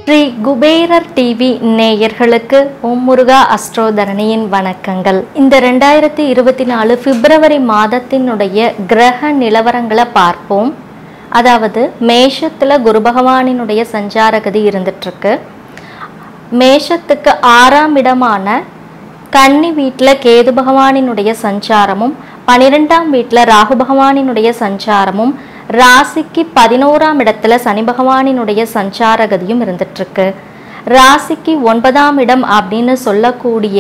ஸ்ரீ குபேரர் TV நேயர்களுக்கு ஓம் முருகா அஸ்ட்ரோதரணியின் வணக்கங்கள் இந்த ரெண்டாயிரத்தி இருபத்தி நாலு பிப்ரவரி மாதத்தினுடைய கிரக நிலவரங்களை பார்ப்போம் அதாவது மேஷத்துல குரு பகவானினுடைய சஞ்சாரகதி இருந்துட்டு இருக்கு மேஷத்துக்கு ஆறாம் இடமான கன்னி வீட்டில் கேது பகவானினுடைய சஞ்சாரமும் பனிரெண்டாம் வீட்டில் ராகு பகவானினுடைய சஞ்சாரமும் ராசிக்கு பதினோராம் இடத்துல சனி பகவானினுடைய சஞ்சாரகதியும் இருந்துட்டு இருக்கு ராசிக்கு ஒன்பதாம் இடம் அப்படின்னு சொல்லக்கூடிய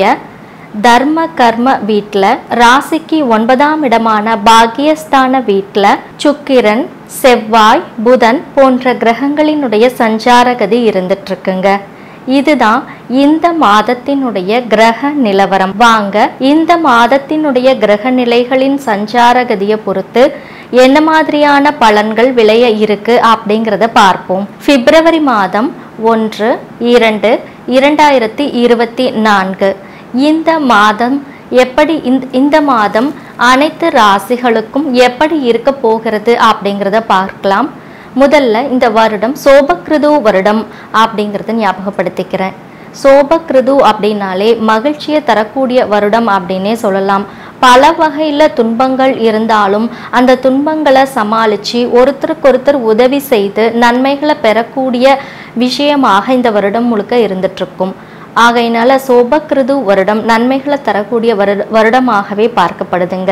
தர்ம கர்ம வீட்டில் ராசிக்கு ஒன்பதாம் இடமான பாக்கியஸ்தான வீட்டில் சுக்கிரன் செவ்வாய் புதன் போன்ற கிரகங்களினுடைய சஞ்சாரகதி இருந்துட்டு இருக்குங்க இதுதான் இந்த மாதத்தினுடைய கிரக நிலவரம் வாங்க இந்த மாதத்தினுடைய கிரக நிலைகளின் சஞ்சாரகதியை பொறுத்து என்ன மாதிரியான பலன்கள் விளைய இருக்கு அப்படிங்கிறத பார்ப்போம் பிப்ரவரி மாதம் ஒன்று இரண்டு இரண்டாயிரத்தி இருபத்தி நான்கு இந்த மாதம் எப்படி இந்த- இந்த மாதம் அனைத்து ராசிகளுக்கும் எப்படி இருக்க போகிறது அப்படிங்கிறத பார்க்கலாம் முதல்ல இந்த வருடம் சோபக்ருது வருடம் அப்படிங்கிறத ஞாபகப்படுத்திக்கிறேன் சோபக்ருது அப்படின்னாலே மகிழ்ச்சியை தரக்கூடிய வருடம் அப்படின்னே சொல்லலாம் பல வகையில் துன்பங்கள் இருந்தாலும் அந்த துன்பங்களை சமாளித்து ஒருத்தருக்கொருத்தர் உதவி செய்து நன்மைகளை பெறக்கூடிய விஷயமாக இந்த வருடம் முழுக்க இருந்துட்டுருக்கும் ஆகையினால சோபக்ருது வருடம் நன்மைகளை தரக்கூடிய வருட வருடமாகவே பார்க்கப்படுதுங்க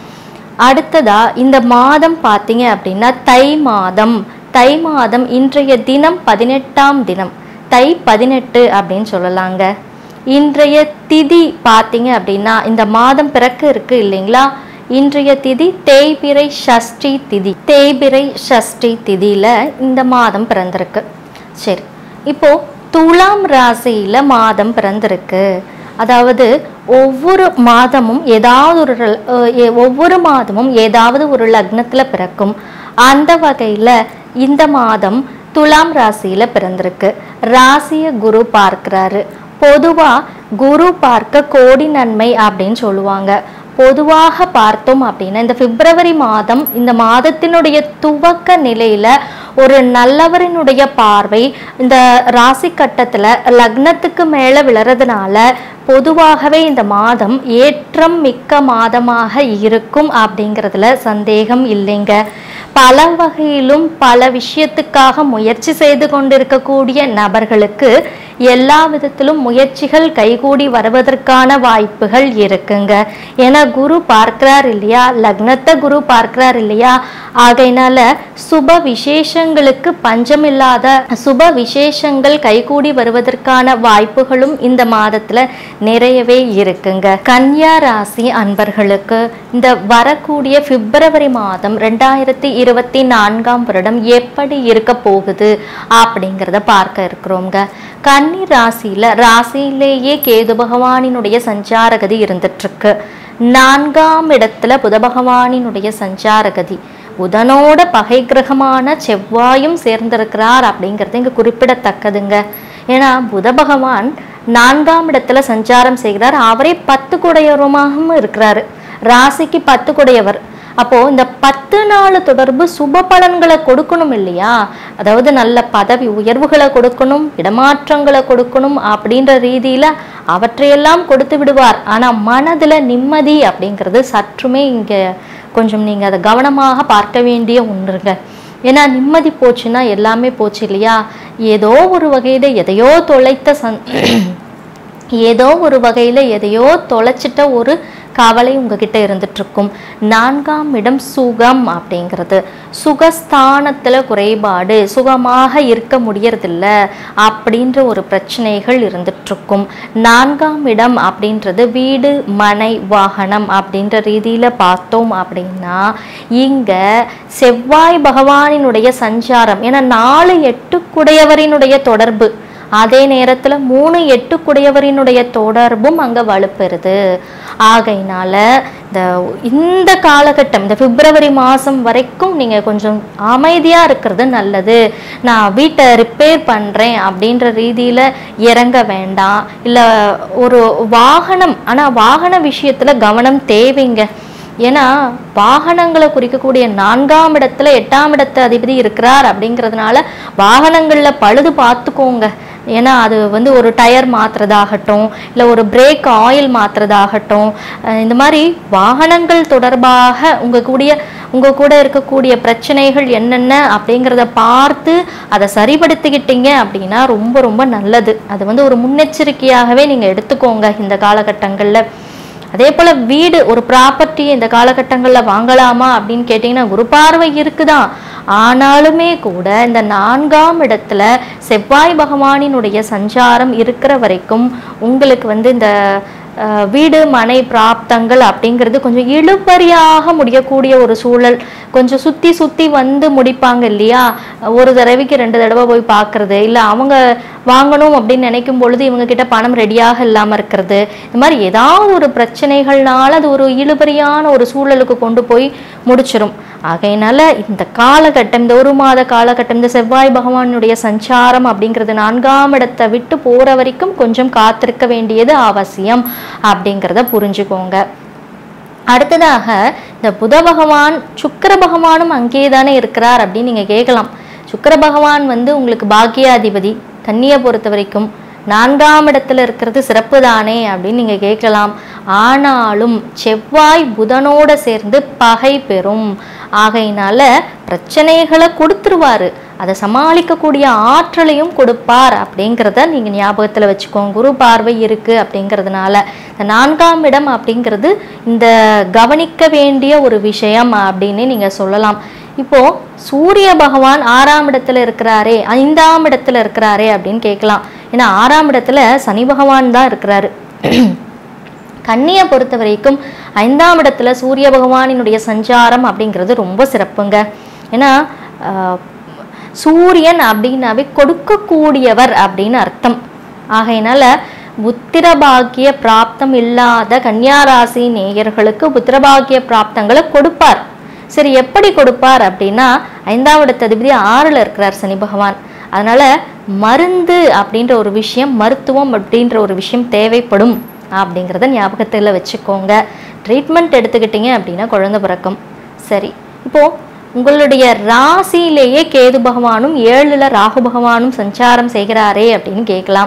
அடுத்ததா இந்த மாதம் பார்த்தீங்க அப்படின்னா தை மாதம் தை மாதம் இன்றைய தினம் பதினெட்டாம் தினம் தை பதினெட்டு அப்படின்னு சொல்லலாங்க இன்றைய திதி பார்த்தீங்க அப்படின்னா இந்த மாதம் பிறக்க இருக்கு இல்லைங்களா இன்றைய திதி தேய்பிறை ஷஷ்டி திதி தேய்பிறை ஷஷ்டி திதியில இந்த மாதம் பிறந்திருக்கு சரி இப்போ துலாம் ராசியில மாதம் பிறந்திருக்கு அதாவது ஒவ்வொரு மாதமும் ஏதாவது ஒரு ர- அஹ் எ- ஒவ்வொரு மாதமும் ஏதாவது ஒரு லக்னத்துல பிறக்கும் அந்த வகையில இந்த மாதம் துலாம் ராசியில பிறந்திருக்கு ராசிய குரு பார்க்கிறாரு பொதுவா குரு பார்க்க கோடி நன்மை அப்படின்னு சொல்லுவாங்க பொதுவாக பார்த்தோம் அப்படின்னா இந்த பிப்ரவரி மாதம் இந்த மாதத்தினுடைய துவக்க நிலையில ஒரு நல்லவரினுடைய பார்வை இந்த ராசி கட்டத்துல லக்னத்துக்கு மேல விழறதுனால பொதுவாகவே இந்த மாதம் ஏற்றம் மிக்க மாதமாக இருக்கும் அப்படிங்கிறதுல சந்தேகம் இல்லைங்க பல வகையிலும் பல விஷயத்துக்காக முயற்சி செய்து கொண்டிருக்கக்கூடிய நபர்களுக்கு எல்லா விதத்திலும் முயற்சிகள் கைகூடி வருவதற்கான வாய்ப்புகள் இருக்குங்க ஏன்னா குரு பார்க்கிறார் இல்லையா லக்னத்தை குரு பார்க்கிறார் இல்லையா ஆகையினால சுப விசேஷங்களுக்கு பஞ்சமில்லாத சுப விசேஷங்கள் கைகூடி வருவதற்கான வாய்ப்புகளும் இந்த மாதத்துல நிறையவே இருக்குங்க கன்னியா ராசி அன்பர்களுக்கு இந்த வரக்கூடிய பிப்ரவரி மாதம் ரெண்டாயிரத்தி இருபத்தி நான்காம் வருடம் எப்படி இருக்க போகுது அப்படிங்கிறத பார்க்க இருக்கிறோங்க கன்னி ராசியில ராசியிலேயே கேது பகவானினுடைய சஞ்சாரகதி இருந்துட்டு இருக்கு நான்காம் இடத்துல புத பகவானினுடைய சஞ்சாரகதி புதனோட பகை கிரகமான செவ்வாயும் சேர்ந்திருக்கிறார் அப்படிங்கிறது இங்க குறிப்பிடத்தக்கதுங்க ஏன்னா புத பகவான் நான்காம் இடத்துல சஞ்சாரம் செய்கிறார் அவரே பத்து குடையவருமாகவும் இருக்கிறாரு ராசிக்கு பத்து குடையவர் அப்போ இந்த பத்து நாள் தொடர்பு சுப பலன்களை கொடுக்கணும் இல்லையா அதாவது நல்ல பதவி உயர்வுகளை கொடுக்கணும் இடமாற்றங்களை கொடுக்கணும் அப்படின்ற ரீதியில அவற்றையெல்லாம் கொடுத்து விடுவார் ஆனா மனதுல நிம்மதி அப்படிங்கிறது சற்றுமே இங்க கொஞ்சம் நீங்க அதை கவனமாக பார்க்க வேண்டிய ஒன்றுங்க ஏன்னா நிம்மதி போச்சுன்னா எல்லாமே போச்சு இல்லையா ஏதோ ஒரு வகையில எதையோ தொலைத்த சந் ஏதோ ஒரு வகையில் எதையோ தொலைச்சிட்ட ஒரு கவலை உங்ககிட்ட இருந்துட்டு இருக்கும் நான்காம் இடம் சுகம் அப்படிங்கிறது சுகஸ்தானத்துல குறைபாடு சுகமாக இருக்க முடியறதில்ல அப்படின்ற ஒரு பிரச்சனைகள் இருந்துட்டு இருக்கும் நான்காம் இடம் அப்படின்றது வீடு மனை வாகனம் அப்படின்ற ரீதியில பார்த்தோம் அப்படின்னா இங்க செவ்வாய் பகவானினுடைய சஞ்சாரம் ஏன்னா நாலு எட்டுக்குடையவரினுடைய தொடர்பு அதே நேரத்துல மூணு எட்டுக்குடையவரினுடைய தொடர்பும் அங்க வலுப்பெறுது ஆகையினால இந்த இந்த காலகட்டம் இந்த பிப்ரவரி மாசம் வரைக்கும் நீங்க கொஞ்சம் அமைதியா இருக்கிறது நல்லது நான் வீட்டை ரிப்பேர் பண்றேன் அப்படின்ற ரீதியில இறங்க வேண்டாம் இல்ல ஒரு வாகனம் ஆனா வாகன விஷயத்துல கவனம் தேவைங்க ஏன்னா வாகனங்களை குறிக்கக்கூடிய நான்காம் இடத்துல எட்டாம் இடத்து அதிபதி இருக்கிறார் அப்படிங்கிறதுனால வாகனங்கள்ல பழுது பார்த்துக்கோங்க ஏன்னா அது வந்து ஒரு டயர் மாத்துறதாகட்டும் இல்லை ஒரு பிரேக் ஆயில் மாத்துறதாகட்டும் அஹ் இந்த மாதிரி வாகனங்கள் தொடர்பாக உங்க கூடிய உங்க கூட இருக்கக்கூடிய பிரச்சனைகள் என்னென்ன அப்படிங்கிறத பார்த்து அதை சரிப்படுத்திக்கிட்டீங்க அப்படின்னா ரொம்ப ரொம்ப நல்லது அது வந்து ஒரு முன்னெச்சரிக்கையாகவே நீங்க எடுத்துக்கோங்க இந்த காலகட்டங்கள்ல அதே போல வீடு ஒரு ப்ராப்பர்ட்டி இந்த காலகட்டங்கள்ல வாங்கலாமா அப்படின்னு கேட்டிங்கன்னா குரு பார்வை இருக்குதான் ஆனாலுமே கூட இந்த நான்காம் இடத்துல செவ்வாய் பகவானினுடைய சஞ்சாரம் இருக்கிற வரைக்கும் உங்களுக்கு வந்து இந்த அஹ், வீடு மனை பிராப்தங்கள் அப்படிங்கிறது கொஞ்சம் இழுபறியாக முடியக்கூடிய ஒரு சூழல் கொஞ்சம் சுத்தி சுத்தி வந்து முடிப்பாங்க இல்லையா ஒரு தடவைக்கு ரெண்டு தடவை போய் பார்க்கறது இல்லை அவங்க வாங்கணும் அப்படின்னு நினைக்கும் பொழுது இவங்க கிட்ட பணம் ரெடியாக இல்லாம இருக்கிறது இந்த மாதிரி ஏதாவது ஒரு பிரச்சனைகள்னால அது ஒரு இழுபறியான ஒரு சூழலுக்கு கொண்டு போய் முடிச்சிரும் ஆகையினால இந்த காலகட்டம் இந்த ஒரு மாத காலகட்டம் இந்த செவ்வாய் பகவானுடைய சஞ்சாரம் அப்படிங்கிறது நான்காம் இடத்தை விட்டு போற வரைக்கும் கொஞ்சம் காத்திருக்க வேண்டியது அவசியம் அப்படிங்கிறத புரிஞ்சுக்கோங்க அடுத்ததாக இந்த புத பகவான் சுக்கிர பகவானும் அங்கேயே தானே இருக்கிறார் அப்படின்னு நீங்க கேட்கலாம் சுக்கிர பகவான் வந்து உங்களுக்கு பாக்கியாதிபதி கன்னியை பொறுத்த வரைக்கும் நான்காம் இடத்துல இருக்கிறது சிறப்பு தானே அப்படின்னு நீங்க கேட்கலாம் ஆனாலும் செவ்வாய் புதனோட சேர்ந்து பகை பெறும் ஆகையினால பிரச்சனைகளை கொடுத்துருவாரு அதை சமாளிக்கக்கூடிய ஆற்றலையும் கொடுப்பார் அப்படிங்கிறத நீங்க ஞாபகத்துல வச்சுக்கோங்க குரு பார்வை இருக்கு அப்படிங்கிறதுனால இந்த நான்காம் இடம் அப்படிங்கிறது இந்த கவனிக்க வேண்டிய ஒரு விஷயம் அப்படின்னு நீங்க சொல்லலாம் இப்போ சூரிய பகவான் ஆறாம் இடத்துல இருக்கிறாரே ஐந்தாம் இடத்துல இருக்கிறாரே அப்படின்னு கேட்கலாம் ஏன்னா ஆறாம் இடத்துல சனி பகவான் தான் இருக்கிறாரு கன்னியை பொறுத்த வரைக்கும் ஐந்தாம் இடத்துல சூரிய பகவானினுடைய சஞ்சாரம் அப்படிங்கிறது ரொம்ப சிறப்புங்க ஏன்னா ஆஹ், சூரியன் அப்படின்னாவே கொடுக்கக்கூடியவர் அப்படின்னு அர்த்தம் ஆகையினால புத்திரபாக்கிய பிராப்தம் இல்லாத கன்னியாராசி நேயர்களுக்கு புத்திரபாக்கிய பிராப்தங்களை கொடுப்பார் சரி எப்படி கொடுப்பார் அப்படின்னா ஐந்தாம் இடத்து அதிபதி ஆறுல இருக்கிறார் சனி பகவான் அதனால மருந்து அப்படின்ற ஒரு விஷயம் மருத்துவம் அப்படின்ற ஒரு விஷயம் தேவைப்படும் அப்படிங்கிறத ஞாபகத்தில் வச்சுக்கோங்க ட்ரீட்மெண்ட் எடுத்துக்கிட்டீங்க அப்படின்னா குழந்தை பிறக்கும் சரி இப்போ உங்களுடைய ராசியிலேயே கேது பகவானும் ஏழுல ராகு பகவானும் சஞ்சாரம் செய்கிறாரே அப்படின்னு கேட்கலாம்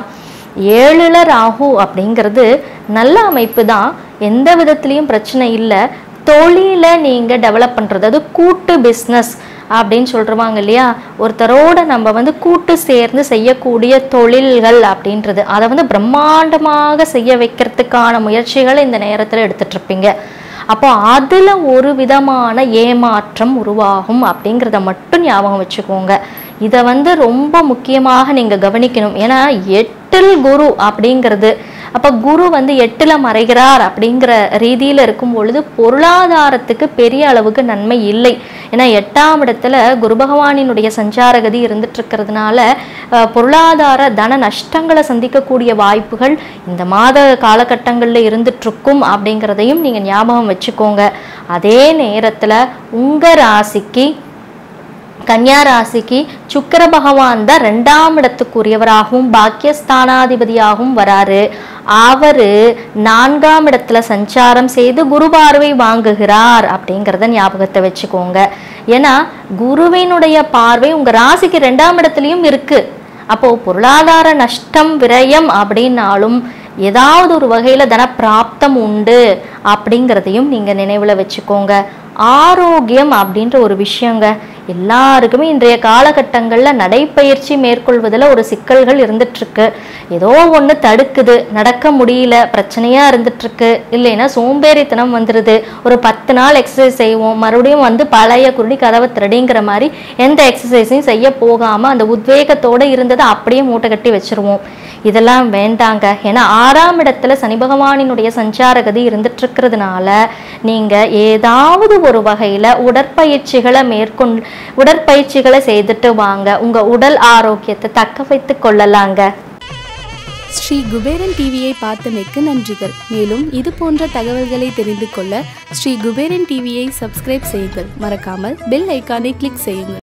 ஏழுல ராகு அப்படிங்கிறது நல்ல அமைப்பு தான் எந்த விதத்துலேயும் பிரச்சனை இல்லை தொழிலை நீங்கள் டெவலப் பண்ணுறது அது கூட்டு பிஸ்னஸ் அப்படின்னு சொல்றாங்க இல்லையா ஒருத்தரோட நம்ம வந்து கூட்டு சேர்ந்து செய்யக்கூடிய தொழில்கள் அப்படின்றது அதை வந்து பிரம்மாண்டமாக செய்ய வைக்கிறதுக்கான முயற்சிகளை இந்த நேரத்தில் எடுத்துட்டு இருப்பீங்க அப்போ அதில் ஒரு விதமான ஏமாற்றம் உருவாகும் அப்படிங்கிறத மட்டும் ஞாபகம் வச்சுக்கோங்க இதை வந்து ரொம்ப முக்கியமாக நீங்கள் கவனிக்கணும் ஏன்னா எட்டில் குரு அப்படிங்கிறது அப்போ குரு வந்து எட்டுல மறைகிறார் அப்படிங்கிற ரீதியில் இருக்கும் பொழுது பொருளாதாரத்துக்கு பெரிய அளவுக்கு நன்மை இல்லை ஏன்னா எட்டாம் இடத்துல குரு பகவானினுடைய சஞ்சாரகதி இருந்துட்டு இருக்கிறதுனால அஹ், பொருளாதார தன நஷ்டங்களை சந்திக்கக்கூடிய வாய்ப்புகள் இந்த மாத காலகட்டங்களில் இருந்துட்டு இருக்கும் அப்படிங்கிறதையும் நீங்க ஞாபகம் வச்சுக்கோங்க அதே நேரத்துல உங்க ராசிக்கு கன்னியா ராசிக்கு சுக்கிர பகவான் தான் ரெண்டாம் இடத்துக்குரியவராகவும் பாக்கியஸ்தானாதிபதியாகவும் வராரு அவரு நான்காம் இடத்துல சஞ்சாரம் செய்து குரு பார்வை வாங்குகிறார் அப்படிங்கிறத ஞாபகத்தை வச்சுக்கோங்க ஏன்னா குருவினுடைய பார்வை உங்க ராசிக்கு ரெண்டாம் இடத்துலயும் இருக்கு அப்போ பொருளாதார நஷ்டம் விரயம் அப்படின்னாலும் ஏதாவது ஒரு வகையில தன பிராப்தம் உண்டு அப்படிங்கிறதையும் நீங்க நினைவுல வச்சுக்கோங்க ஆரோக்கியம் அப்படின்ற ஒரு விஷயங்க எல்லாருக்குமே இன்றைய காலகட்டங்கள்ல நடைப்பயிற்சி மேற்கொள்வதில் ஒரு சிக்கல்கள் இருந்துட்டு இருக்கு ஏதோ ஒண்ணு தடுக்குது நடக்க முடியல பிரச்சனையா இருந்துட்டு இருக்கு இல்லைன்னா சோம்பேறித்தனம் வந்துருது ஒரு பத்து நாள் எக்ஸசைஸ் செய்வோம் மறுபடியும் வந்து பழைய குருடி கதவை திருடிங்கிற மாதிரி எந்த எக்ஸசைஸையும் செய்ய போகாம அந்த உத்வேகத்தோட இருந்ததை அப்படியே மூட்டை கட்டி வச்சிருவோம் இதெல்லாம் வேண்டாங்க ஏன்னா ஆறாம் இடத்துல சனி பகவானினுடைய சஞ்சாரகதி இருந்துட்டு இருக்கிறதுனால நீங்க ஏதாவது ஒரு வகையில உடற்பயிற்சிகளை மேற்கொண்டு உடற்பயிற்சிகளை செய்துட்டு வாங்க உங்க உடல் ஆரோக்கியத்தை தக்க வைத்து கொள்ளலாங்க ஸ்ரீ குபேரன் டிவியை பார்த்தமைக்கு நன்றிகள் மேலும் இது போன்ற தகவல்களை தெரிந்து கொள்ள ஸ்ரீ குபேரன் டிவியை சப்ஸ்கிரைப் செய்யுங்கள் மறக்காமல் பெல் ஐக்கானை கிளிக் செய்யுங்கள்